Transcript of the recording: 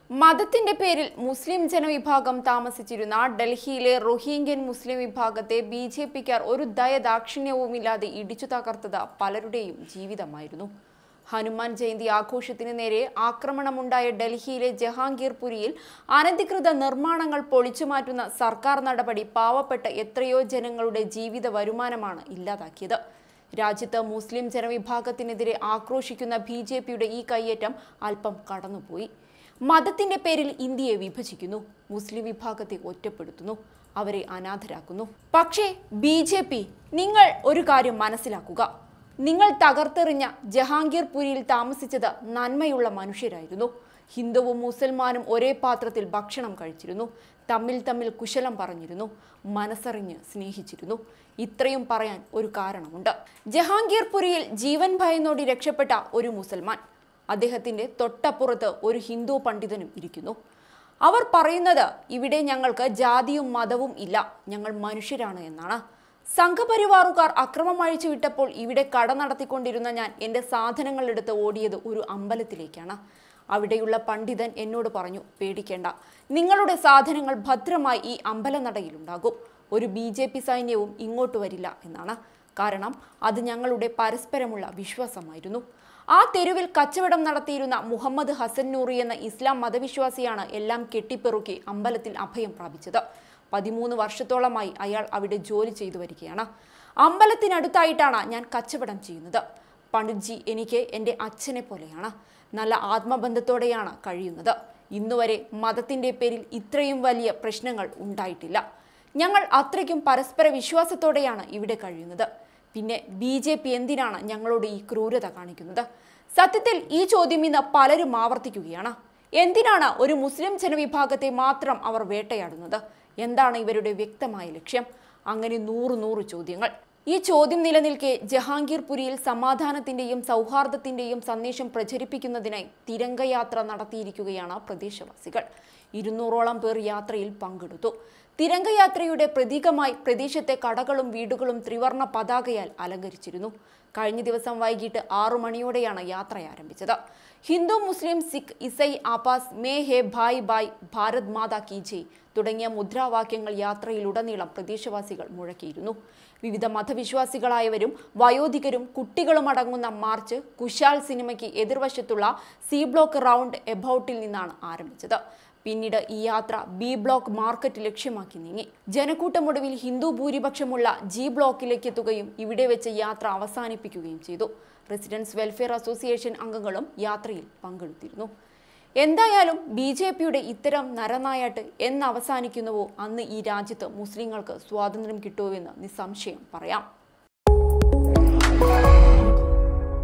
മതത്തിന്റെ പേരിൽ മുസ്ലിം ജനവിഭാഗം താമസിച്ചിരുന്ന ഡൽഹിയിലെ റോഹിംഗ്യൻ മുസ്ലിം വിഭാഗത്തെ ബി ജെ പിക്കാർ ഒരു ദയദാക്ഷിണ്യവുമില്ലാതെ ഇടിച്ചു തകർത്തത് പലരുടെയും ജീവിതമായിരുന്നു ഹനുമാൻ ജയന്തി ആഘോഷത്തിന് നേരെ ആക്രമണമുണ്ടായ ഡൽഹിയിലെ ജഹാംഗീർപുരിയിൽ അനധികൃത നിർമ്മാണങ്ങൾ പൊളിച്ചുമാറ്റുന്ന സർക്കാർ നടപടി പാവപ്പെട്ട എത്രയോ ജനങ്ങളുടെ ജീവിത വരുമാനമാണ് ഇല്ലാതാക്കിയത് രാജ്യത്ത് മുസ്ലിം ജനവിഭാഗത്തിനെതിരെ ആക്രോശിക്കുന്ന ബി ജെ പിയുടെ ഈ കയ്യേറ്റം അല്പം കടന്നുപോയി മതത്തിന്റെ പേരിൽ ഇന്ത്യയെ വിഭജിക്കുന്നു മുസ്ലിം വിഭാഗത്തെ ഒറ്റപ്പെടുത്തുന്നു അവരെ അനാഥരാക്കുന്നു പക്ഷേ ബി ജെ പി നിങ്ങൾ ഒരു കാര്യം മനസ്സിലാക്കുക നിങ്ങൾ തകർത്തെറിഞ്ഞ ജഹാംഗീർപുരിയിൽ താമസിച്ചത് നന്മയുള്ള മനുഷ്യരായിരുന്നു ഹിന്ദുവും മുസൽമാനും ഒരേ പാത്രത്തിൽ ഭക്ഷണം കഴിച്ചിരുന്നു തമ്മിൽ തമ്മിൽ കുശലം പറഞ്ഞിരുന്നു മനസ്സറിഞ്ഞ് സ്നേഹിച്ചിരുന്നു ഇത്രയും പറയാൻ ഒരു കാരണമുണ്ട് ജഹാംഗീർപുരിയിൽ ജീവൻ ഭയന്നോടി രക്ഷപ്പെട്ട ഒരു മുസൽമാൻ അദ്ദേഹത്തിന്റെ തൊട്ടപ്പുറത്ത് ഒരു ഹിന്ദു പണ്ഡിതനും ഇരിക്കുന്നു അവർ പറയുന്നത് ഇവിടെ ഞങ്ങൾക്ക് ജാതിയും മതവും ഇല്ല ഞങ്ങൾ മനുഷ്യരാണ് എന്നാണ് സംഘപരിവാറുകാർ അക്രമം അഴിച്ചു വിട്ടപ്പോൾ ഇവിടെ കട നടത്തിക്കൊണ്ടിരുന്ന ഞാൻ എൻ്റെ സാധനങ്ങൾ എടുത്ത് ഓടിയത് ഒരു അമ്പലത്തിലേക്കാണ് അവിടെയുള്ള പണ്ഡിതൻ എന്നോട് പറഞ്ഞു പേടിക്കേണ്ട നിങ്ങളുടെ സാധനങ്ങൾ ഭദ്രമായി ഈ അമ്പലനടയിലുണ്ടാകും ഒരു ബി ജെ പി സൈന്യവും ഇങ്ങോട്ട് വരില്ല എന്നാണ് കാരണം അത് ഞങ്ങളുടെ പരസ്പരമുള്ള വിശ്വാസമായിരുന്നു ആ തെരുവിൽ കച്ചവടം നടത്തിയിരുന്ന മുഹമ്മദ് ഹസൻ നൂറി എന്ന ഇസ്ലാം മതവിശ്വാസിയാണ് എല്ലാം കെട്ടിപ്പെറുക്കി അമ്പലത്തിൽ അഭയം പ്രാപിച്ചത് പതിമൂന്ന് വർഷത്തോളമായി അയാൾ അവിടെ ജോലി ചെയ്തു വരികയാണ് അമ്പലത്തിനടുത്തായിട്ടാണ് ഞാൻ കച്ചവടം ചെയ്യുന്നത് പണ്ഡിറ്റ്ജി എനിക്ക് എൻ്റെ അച്ഛനെ പോലെയാണ് നല്ല ആത്മബന്ധത്തോടെയാണ് കഴിയുന്നത് ഇന്നുവരെ മതത്തിൻ്റെ പേരിൽ ഇത്രയും വലിയ പ്രശ്നങ്ങൾ ഉണ്ടായിട്ടില്ല ഞങ്ങൾ അത്രയ്ക്കും പരസ്പര വിശ്വാസത്തോടെയാണ് ഇവിടെ കഴിയുന്നത് പിന്നെ ബി ജെ പി എന്തിനാണ് ഞങ്ങളോട് ഈ ക്രൂരത കാണിക്കുന്നത് സത്യത്തിൽ ഈ ചോദ്യം ഇന്ന് പലരും ആവർത്തിക്കുകയാണ് എന്തിനാണ് ഒരു മുസ്ലിം ജനവിഭാഗത്തെ മാത്രം അവർ വേട്ടയാടുന്നത് എന്താണ് ഇവരുടെ വ്യക്തമായ ലക്ഷ്യം അങ്ങനെ നൂറ് നൂറ് ചോദ്യങ്ങൾ ഈ ചോദ്യം നിലനിൽക്കെ ജഹാംഗീർപുരിയിൽ സമാധാനത്തിന്റെയും സൗഹാർദ്ദത്തിന്റെയും സന്ദേശം പ്രചരിപ്പിക്കുന്നതിനായി തിരംഗയാത്ര നടത്തിയിരിക്കുകയാണ് പ്രദേശവാസികൾ ഇരുന്നൂറോളം പേർ യാത്രയിൽ പങ്കെടുത്തു തിരംഗയാത്രയുടെ പ്രതീകമായി പ്രദേശത്തെ കടകളും വീടുകളും ത്രിവർണ പതാകയാൽ അലങ്കരിച്ചിരുന്നു കഴിഞ്ഞ ദിവസം വൈകിട്ട് ആറു മണിയോടെയാണ് യാത്ര ആരംഭിച്ചത് ഹിന്ദു മുസ്ലിം സിഖ് ഇസൈ ആപാസ് മേ ഹേ ഭായ് ഭായ് ഭാരത് മാതാ കി ജയ് തുടങ്ങിയ മുദ്രാവാക്യങ്ങൾ യാത്രയിലുടനീളം പ്രദേശവാസികൾ മുഴക്കിയിരുന്നു വിവിധ മതവിശ്വാസികളായവരും വയോധികരും കുട്ടികളും അടങ്ങുന്ന മാർച്ച് കുശാൽ സിനിമയ്ക്ക് എതിർവശത്തുള്ള സി ബ്ലോക്ക് റൗണ്ട് എബൌട്ടിൽ നിന്നാണ് ആരംഭിച്ചത് പിന്നീട് ഈ യാത്ര ബി ബ്ലോക്ക് മാർക്കറ്റ് ലക്ഷ്യമാക്കി നീങ്ങി ജനക്കൂട്ടമൊടുവിൽ ഹിന്ദു ഭൂരിപക്ഷമുള്ള ജി ബ്ലോക്കിലേക്ക് എത്തുകയും ഇവിടെ വെച്ച് യാത്ര അവസാനിപ്പിക്കുകയും ചെയ്തു റെസിഡൻസ് വെൽഫെയർ അസോസിയേഷൻ അംഗങ്ങളും യാത്രയിൽ പങ്കെടുത്തിരുന്നു എന്തായാലും ബി ജെ പിയുടെ ഇത്തരം നരനായാട്ട് എന്ന് അവസാനിക്കുന്നുവോ അന്ന് ഈ രാജ്യത്ത് മുസ്ലിങ്ങൾക്ക് സ്വാതന്ത്ര്യം കിട്ടുമോ എന്ന് നിസ്സംശയം പറയാം